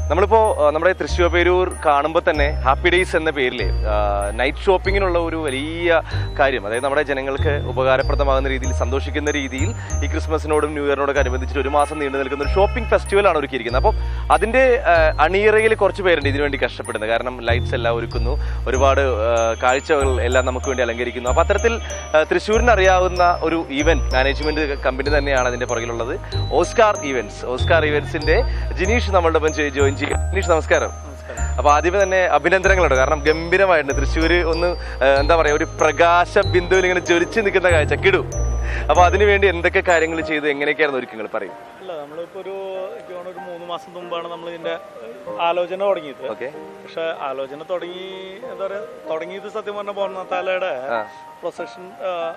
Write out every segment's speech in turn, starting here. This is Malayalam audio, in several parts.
നമ്മളിപ്പോ ആ, നമ്മുടെ തൃശ്ശൂർ പേരൂർ കാണുമ്പോൾ തന്നെ ഹാപ്പി ഡേയ്സ് എന്ന പേരിൽ നൈറ്റ് ഷോപ്പിങ്ങിനുള്ള ഒരു വലിയ കാര്യം അതായത് നമ്മുടെ ജനങ്ങൾക്ക് ഉപകാരപ്രദമാകുന്ന രീതിയിൽ സന്തോഷിക്കുന്ന രീതിയിൽ ഈ ക്രിസ്മസിനോടും ന്യൂ ഇയറിനോടൊക്കെ അനുബന്ധിച്ചിട്ട് ഒരു മാസം നീണ്ടു നിൽക്കുന്ന ഒരു ഷോപ്പിംഗ് ഫെസ്റ്റിവൽ ആണ് ഒരുക്കിയിരിക്കുന്നത് അപ്പം അതിന്റെ ആ, അണിയറയിൽ കുറച്ച് പേരുണ്ട് ഇതിനു വേണ്ടി കഷ്ടപ്പെടുന്നത് കാരണം ലൈറ്റ്സ് എല്ലാം ഒരുക്കുന്നു ഒരുപാട് ആ, കാഴ്ചകൾ എല്ലാം നമുക്ക് വേണ്ടി അലങ്കരിക്കുന്നു അപ്പൊ അത്തരത്തിൽ ആ, തൃശ്ശൂരിന് അറിയാവുന്ന ഒരു ഈവന്റ് മാനേജ്മെന്റ് കമ്പനി തന്നെയാണ് അതിന്റെ പുറകിലുള്ളത് ഓസ്കാർ ഈവന്റ്സ് ഓസ്കാർ ഈവന്റ്സിന്റെ ജിനീഷ് നമ്മളുടെ ഒപ്പം ജോയിൻ ചെയ്യും ജിനീഷ് നമസ്കാരം അപ്പൊ ആദ്യമേ തന്നെ അഭിനന്ദനങ്ങളുണ്ട് കാരണം ഗംഭീരമായിട്ടുണ്ട് തൃശ്ശൂര് ഒന്ന് ആ, എന്താ പറയാ ഒരു പ്രകാശ ബിന്ദുവിൽ ഇങ്ങനെ ജ്വലിച്ച് നിൽക്കുന്ന കാഴ്ച കിടു അപ്പൊ അതിനുവേണ്ടി എന്തൊക്കെ കാര്യങ്ങൾ ചെയ്തു എങ്ങനെയൊക്കെയായിരുന്നു ഒരുക്കങ്ങൾ പറയും അല്ല നമ്മളിപ്പോ ഒരു എനിക്ക് തോന്നുന്നു ഒരു മൂന്ന് മാസം മുമ്പാണ് നമ്മൾ ഇതിന്റെ ആലോചന തുടങ്ങിയത് ഓക്കെ പക്ഷെ ആലോചന തുടങ്ങി എന്താ പറയാ തുടങ്ങിയത് സത്യം പറഞ്ഞ ബോർണത്താലയുടെ ആ പ്രൊസഷൻ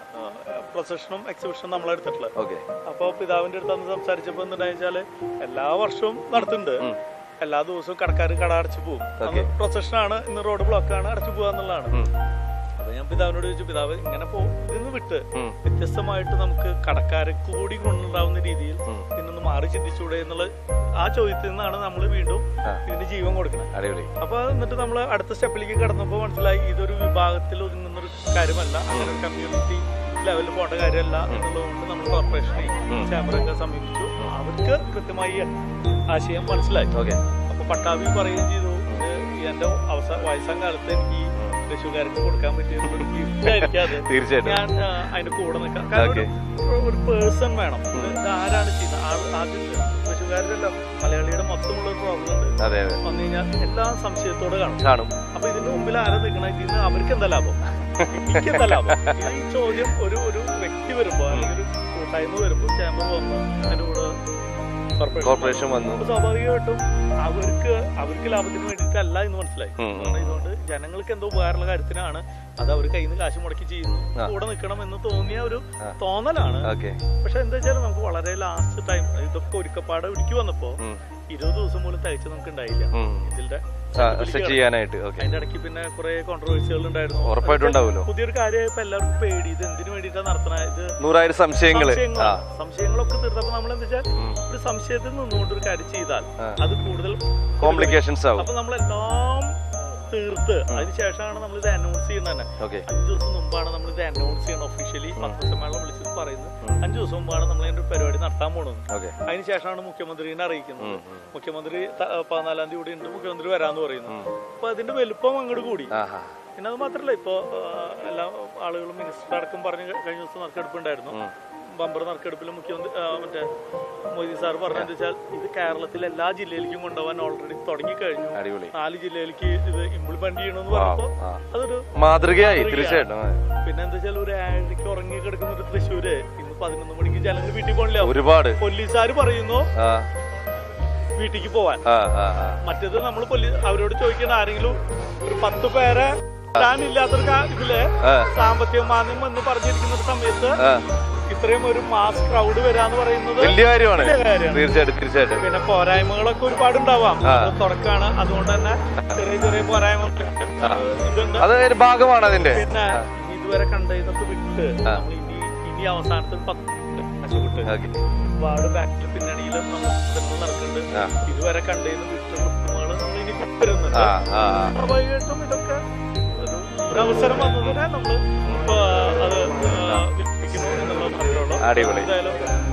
പ്രൊസഷനും എക്സിബിഷനും നമ്മളെടുത്തിട്ടുള്ളത് ഓക്കെ അപ്പോൾ പിതാവിന്റെ അടുത്ത് അന്ന് സംസാരിച്ചപ്പോൾ എന്താ വെച്ചാല് എല്ലാ വർഷവും നടത്തുന്നുണ്ട് എല്ലാ ദിവസവും കടക്കാർ കട അടച്ചു പോകും Okay. പ്രൊസഷനാണ് ഇന്ന് റോഡ് ബ്ലോക്കാണ് അടച്ചു പോകുക എന്നുള്ളതാണ് അപ്പൊ ഞാൻ പിതാവിനോട് ചോദിച്ചു പിതാവ് ഇങ്ങനെ പോ ഇതിന്ന് വിട്ട് ഉം. വ്യത്യസ്തമായിട്ട് നമുക്ക് കടക്കാരെ കൂടി കൊണ്ടുണ്ടാവുന്ന രീതിയിൽ ഇതിനൊന്ന് മാറി ചിന്തിച്ചൂടെ എന്നുള്ള ആ ചോദ്യത്തിൽ നിന്നാണ് നമ്മൾ വീണ്ടും ആ. ഇതിന് ജീവൻ കൊടുക്കുന്നത് അടിപൊളി അപ്പൊ എന്നിട്ട് നമ്മൾ അടുത്ത സ്റ്റെപ്പിലേക്ക് കടന്നപ്പോൾ മനസ്സിലായി ഇതൊരു വിഭാഗത്തിൽ ഒതുങ്ങുന്നൊരു കാര്യമല്ല അങ്ങനെ കമ്മ്യൂണിറ്റി ലെവലിൽ പോകേണ്ട കാര്യമല്ല എന്നുള്ളതുകൊണ്ട് നമ്മൾ കോർപ്പറേഷനെ ചാമ്പറൊക്കെ സമീപിച്ചു അവർക്ക് കൃത്യമായി ആശയം മനസ്സിലായി ഓക്കെ അപ്പൊ പട്ടാഭി പറയുകയും ചെയ്തു ഇത് എന്റെ അവസാന വയസ്സാം കാലത്ത് എനിക്ക് ഈ തൃശ്ശൂർക്കാർക്ക് കൊടുക്കാൻ പറ്റിയ ഒരു ഗിഫ്റ്റ് ആയിരിക്കും അത് തീർച്ചയായിട്ടും ഞാൻ ആ, അതിന്റെ കൂടെ നിൽക്കാം കാരണം Okay. ഒരു- ഒരു പേഴ്സൺ വേണം ഇത് ഇത് ആരാണ് ചെയ്യുന്നത് ആൾ ആദ്യം തൃശ്ശൂർക്കാരിലല്ല മലയാളിയുടെ മൊത്തമുള്ള ഒരു പ്രോബ്ലം ഉണ്ട് അതെ അതെ വന്നു കഴിഞ്ഞാൽ എല്ലാം സംശയത്തോടെ കാണും കാണും അപ്പൊ ഇതിന്റെ മുമ്പിൽ ആരാ നിൽക്കണം ഇതിന് അവർക്ക് എന്താ ലാഭം എനിക്ക് എന്താ ലാഭം ഇത് ഈ ചോദ്യം ഒരു ഒരു വ്യക്തി വരുമ്പോ അല്ലെങ്കിൽ ഒരു കൂട്ടായ്മ വരുമ്പോ ചേമ്പർ വന്ന് അതിന്റെ കൂടെ corporation കോർപ്പറേഷൻ വന്നു അപ്പൊ സ്വാഭാവികമായിട്ടും അവർക്ക് അവർക്ക് ലാഭത്തിന് വേണ്ടിയിട്ടല്ല എന്ന് മനസ്സിലായി ഉം, ഉം. കാരണം ഇതുകൊണ്ട് ജനങ്ങൾക്ക് എന്തോ ഉപകാരമുള്ള കാര്യത്തിനാണ് അത് അവർ കയ്യിൽ നിന്ന് കാശ് മുടക്കി ചെയ്യുന്നു കൂടെ നിൽക്കണം എന്ന് തോന്നിയ ഒരു തോന്നലാണ് ഓക്കെ പക്ഷെ എന്താ വെച്ചാൽ നമുക്ക് വളരെ ലാസ്റ്റ് ടൈം ഇതൊക്കെ ഒരുക്കപ്പാടെ ഒരുക്കി വന്നപ്പോ ഇരുപത് ദിവസം പോലും തയ്ച്ച് നമുക്ക് ഉണ്ടായില്ല ഇതിന്റെ സെറ്റ് ചെയ്യാനായിട്ട് ഓക്കെ അതിന്റെ ഇടയ്ക്ക് പിന്നെ കുറെ കോൺട്രവേഴ്സികൾ ഉണ്ടായിരുന്നു ഉറപ്പായിട്ടും ഉണ്ടാവുമല്ലോ പുതിയൊരു കാര്യമായപ്പോ എല്ലാവർക്കും പേടി ഇത് എന്തിനു വേണ്ടിയിട്ടാണ് നടത്തണ ഇത് നൂറായിരം സംശയങ്ങള് ആ സംശയങ്ങളാണ്. സംശയങ്ങളൊക്കെ തീർത്തപ്പോ നമ്മൾ എന്താ വെച്ചാൽ ഒരു സംശയത്തിൽ നിന്നുകൊണ്ട് ഒരു കാര്യം ചെയ്താൽ ആ. അത് കൂടുതൽ കോംപ്ലിക്കേഷൻസ് ആവും അപ്പൊ നമ്മളെല്ലാം തീർത്ത് അതിനുശേഷമാണ് നമ്മൾ ഇത് അനൗൺസ് ചെയ്യുന്നത് തന്നെ ഓക്കെ അഞ്ചു ദിവസം മുമ്പാണ് നമ്മൾ ഇത് അനൗൺസ് ചെയ്യുന്നത് ഒഫീഷ്യലി പത്രസമ്മേളനം വിളിച്ചിട്ട് പറയുന്നത് അഞ്ചു ദിവസം മുമ്പാണ് നമ്മൾ ഇതിന്റെ ഒരു പരിപാടി നടത്താൻ പോണത് ഓക്കെ അതിനുശേഷമാണ് മുഖ്യമന്ത്രിനെ അറിയിക്കുന്നത് മുഖ്യമന്ത്രി ത- പതിനാലാം തീയതി കൂടി ഉണ്ട് മുഖ്യമന്ത്രി വരാന്ന് പറയുന്നു അപ്പൊ അതിന്റെ വലുപ്പം അങ്ങോട്ട് കൂടി ആഹാ പിന്നെ അത് മാത്രല്ല ഇപ്പോ ആ, എല്ലാ ആളുകളും മിനിസ്റ്റർ അടക്കം പറഞ്ഞ് ക- കഴിഞ്ഞ ദിവസം നറുക്കെടുപ്പുണ്ടായിരുന്നു ബമ്പർ നറുക്കെടുപ്പിൽ മുഖ്യമന്ത്രി ആ, മറ്റേ മോദി സാർ പറഞ്ഞെന്ന് വെച്ചാൽ ഇത് കേരളത്തിലെ എല്ലാ ജില്ലയിലേക്കും കൊണ്ടുപോകാൻ ഓൾറെഡി തുടങ്ങി കഴിഞ്ഞു അടിപൊളി നാല് ജില്ലയിലേക്ക് ഇത് ഇംപ്ലിമെന്റ് ചെയ്യണമെന്ന് പറഞ്ഞപ്പോ ആ. അതൊരു മാതൃകയായി തീർച്ചയായിട്ടും ആ. പിന്നെ എന്താ വെച്ചാൽ ഒരു ഏഴരയ്ക്ക് ഉറങ്ങി കിടക്കുന്ന ഒരു തൃശ്ശൂര് ഇന്ന് പതിനൊന്ന് മണിക്ക് ജനങ്ങൾ വീട്ടിൽ പോകണില്ല ഒരുപാട് പോലീസുകാർ പറയുന്നു ആ വീട്ടിലേക്ക് പോവാൻ ആ ആ ആ. മറ്റേത് നമ്മൾ പോലീസ് അവരോട് ചോദിക്കേണ്ട ആരെങ്കിലും ഒരു പത്ത് പേരെ ഇല്ലാത്തൊരു കാ- ഇതില് ആ. സാമ്പത്തിക മാന്യം എന്ന് പറഞ്ഞിരിക്കുന്ന ഒരു സമയത്ത് ആ. ഇത്രയും ഒരു മാസ് ക്രൗഡ് വരാന്ന് പറയുന്നത് വലിയ കാര്യമാണ് വലിയ കാര്യമാണ്. തീർച്ചയായിട്ടും തീർച്ചയായിട്ടും പിന്നെ പോരായ്മകളൊക്കെ ഒരുപാട് ഉണ്ടാവാം ആ. അത് തുറക്കാണ് അതുകൊണ്ട് തന്നെ ചെറിയ ചെറിയ പോരായ്മ ഇതുണ്ട് അത് ഒരു ഭാഗമാണ് അതിന്റെ പിന്നെ ഇനി ഇതുവരെ കണ്ടതിനൊക്കെ വിട്ട് നമ്മൾ ഇനി ഇനി അവസാനത്തെ ഒരു പത്ത് കാശ് വിട്ട് ഓക്കെ ഒരുപാട് ബാക്കിൽ പിന്നണിയിൽ നമ്മൾ ഇതൊന്നും നടക്കുന്നുണ്ട് ആ. ഇതുവരെ കണ്ടതിന് വിട്ട് കുത്തുമകള് നമ്മൾ ഇനി വരുന്നുണ്ട് ആ ആ ആ. സ്വാഭാവികമായിട്ടും ഇതൊക്കെ ഒരു- ഒരു അവസരം വന്നതിനെ നമ്മൾ ഇപ്പൊ അത് ആ, വിജയിക്കുന്നു എന്നുള്ളത് മാത്രമേ ഉള്ളൂ അടിപൊളി. എന്തായാലും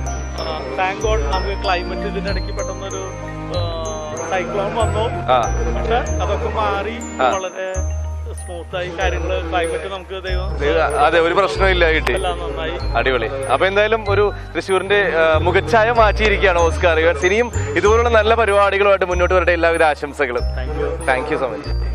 താങ്ക് ഗോഡ് നമുക്ക് ക്ലൈമറ്റ് ഇതിന്റെ ഇടയ്ക്ക് പെട്ടെന്നൊരു സൈക്ലോൺ വന്നു ആ പക്ഷെ അതൊക്കെ മാറി വളരെ സ്മൂത്ത് ആയി കാര്യങ്ങള് ക്ലൈമറ്റ് നമുക്ക് ദൈവം ഇത് അതെ ഒരു പ്രശ്നമില്ല കിട്ടി എല്ലാം നന്നായി അടിപൊളി അപ്പൊ എന്തായാലും ഒരു തൃശ്ശൂരിന്റെ ആ, മുഖച്ഛായ മാറ്റിയിരിക്കുകയാണ് ഓസ്കാർ ഇവൻസ് ഇനിയും ഇതുപോലുള്ള നല്ല പരിപാടികളുമായിട്ട് മുന്നോട്ട് വരട്ടെ എല്ലാവിധ ആശംസകളും thank you thank you so much